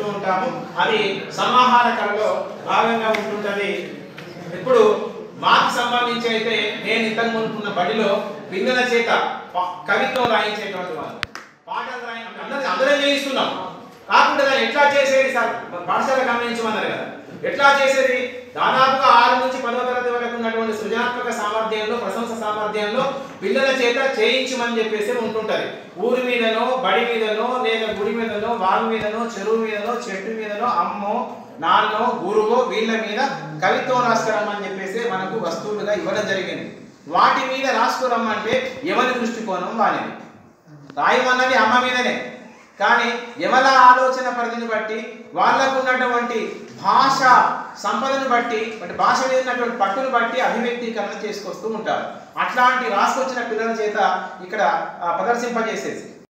ఉంటాము అది సమాహార కళలో భాగంగా ఉంటుంటది ఇప్పుడు మాకు సంబంధించి అయితే నేను ఇంతకు ముందుకున్న బడిలో పిల్లల చేత ప- కవిత్వం రాయించేటువంటి వాళ్ళు పాటలు రాయి అందరూ అందరం చేయిస్తున్నాం కాకుండా దాన్ని ఎట్లా చేసేది సార్ పాఠశాల గమనించమన్నారు కదా ఎట్లా చేసేది దాదాపుగా ఆరు నుంచి పదవ తరగతి వరకు ఉన్నటువంటి సృజనాత్మక సామర్థ్యంలో ప్రశంస సామర్థ్యంలో పిల్లల చేత చేయించమని చెప్పేసి ఉంటుంటది ఊరి మీదనో బడి మీదనో లేదా గుడి మీదనో వాగు మీదనో చెరువు మీదనో చెట్టు మీదనో అమ్మో నాన్నో గురువో వీళ్ళ మీద కవిత్వం రాసుకురమ్మని చెప్పేసి మనకు వస్తువులుగా ఇవ్వడం జరిగింది వాటి మీద రాసుకురమ్మంటే ఎవరి దృష్టికోణం వానిది రాయమన్నది అమ్మ మీదనే కానీ ఎవరి ఆలోచన పరిధిని బట్టి వాళ్ళకు ఉన్నటువంటి భాష సంపదను బట్టి అంటే భాష మీద ఉన్నటువంటి పట్టును బట్టి అభివ్యక్తీకరణ చేసుకొస్తూ ఉంటారు అట్లాంటి రాసుకొచ్చిన పిల్లల చేత ఇక్కడ ఆ, ప్రదర్శింపజేసేసి